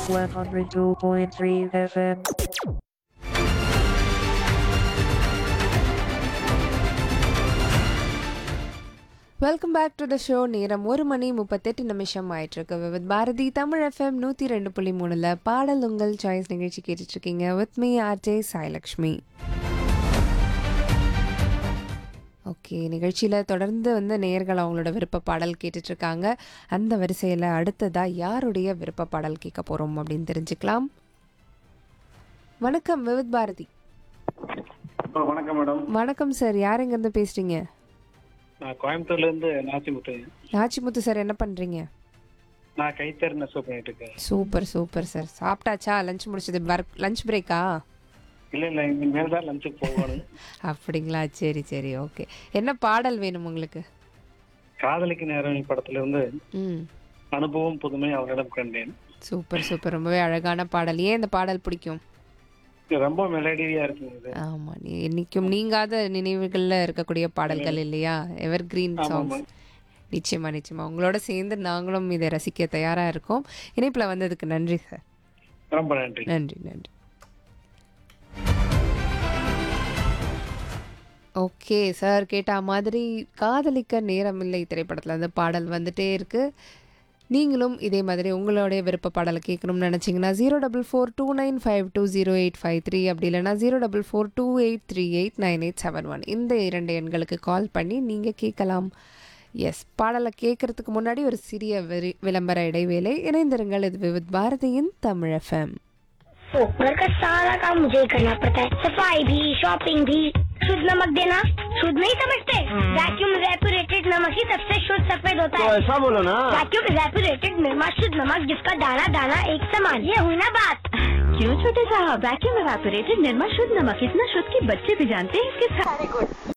102.3 FM. Welcome back to the show நேரம் ஒரு மணி முப்பத்தெட்டு நிமிஷம் ஆயிட்டிருக்கு வித் பாரதி தமிழ் எஃப்எம் நூற்றி ரெண்டு புள்ளி மூணில் பாடல் உங்கள் சாய்ஸ் நிகழ்ச்சி கேட்டுட்ருக்கீங்க with me RJ Sailakshmi okay நிகழ்ச்சியில் தொடர்ந்து வந்து நேயர்கள் அவங்களோட விருப்ப பாடல் கேட்டுட்ருக்காங்க அந்த வரிசையில் அடுத்ததாக யாருடைய விருப்ப பாடல் கேட்க போகிறோம் அப்படின்னு தெரிஞ்சுக்கலாம் வணக்கம் விவித் பாரதி ஆ, வணக்கம் மேடம் வணக்கம் சார் யார் எங்கேருந்து பேசுகிறீங்க நான் கோயம்புத்தூர்ல இருந்து நாச்சிமுத்து நாச்சிமுத்து சார் என்ன பண்ணுறீங்க நான் கைத்தறி நெசவு பண்ணிட்டு இருக்கேன் சூப்பர் சூப்பர் சார் சாப்பிட்டாச்சா லஞ்ச் முடிச்சது ஒர்க் லஞ்ச் பிரேக்கா இல்ல இல்ல இனிமேல் தான் லஞ்சுக்கு போகணும் அப்படிங்களா சரி சரி ஓகே என்ன பாடல் வேணும் உங்களுக்கு காதலிக்கு நேரம் படத்துல இருந்து ம் அனுபவம் புதுமை அவரிடம் கண்டேன் சூப்பர் சூப்பர் ரொம்பவே அழகான பாடல் ஏன் இந்த பாடல் பிடிக்கும் இது ரொம்ப மெலடியா இருக்குங்க இது ஆமாம் நீ என்னைக்கும் நீங்காத நினைவுகளில் இருக்கக்கூடிய பாடல்கள் இல்லையா எவர் கிரீன் சாங்ஸ் நிச்சயமா நிச்சயமா உங்களோட சேர்ந்து நாங்களும் இதை ரசிக்க தயாராக இருக்கோம் இணைப்பில் வந்ததுக்கு நன்றி சார் ரொம்ப நன்றி நன்றி நன்றி ஓகே சார் கேட்ட மாதிரி காதலிக்க நேரமில்லை திரைப்படத்தில் அந்த பாடல் வந்துட்டே இருக்கு நீங்களும் இதே மாதிரி உங்களுடைய விருப்ப பாடலை கேட்கணும்னு நினச்சிங்கன்னா zero double four two nine five two zero eight five three அப்படி இல்லைனா zero double four two eight three eight nine eight seven one இந்த இரண்டு எண்களுக்கு கால் பண்ணி நீங்கள் கேட்கலாம் எஸ் பாடலை கேட்கறதுக்கு முன்னாடி ஒரு சிறிய வெறி- விளம்பர இடைவேளை இணைந்திருங்கள் இது விவித் பாரதியின் தமிழ் எஃப்எம் ओ, घर का सारा काम मुझे ही करना पड़ता है सफाई भी शॉपिंग भी शुद्ध नमक देना शुद्ध नहीं समझते वैक्यूम रेपुरेटेड नमक ही सबसे शुद्ध सफेद होता है ऐसा बोलो ना वैक्यूम रेपुरेटेड निर्मा शुद्ध नमक जिसका दाना दाना एक समान ये हुई ना बात क्यों छोटे साहब वैक्यूम एवापोरेटेड निर्मा शुद्ध नमक इतना शुद्ध कि बच्चे भी जानते हैं इसके सारे गुण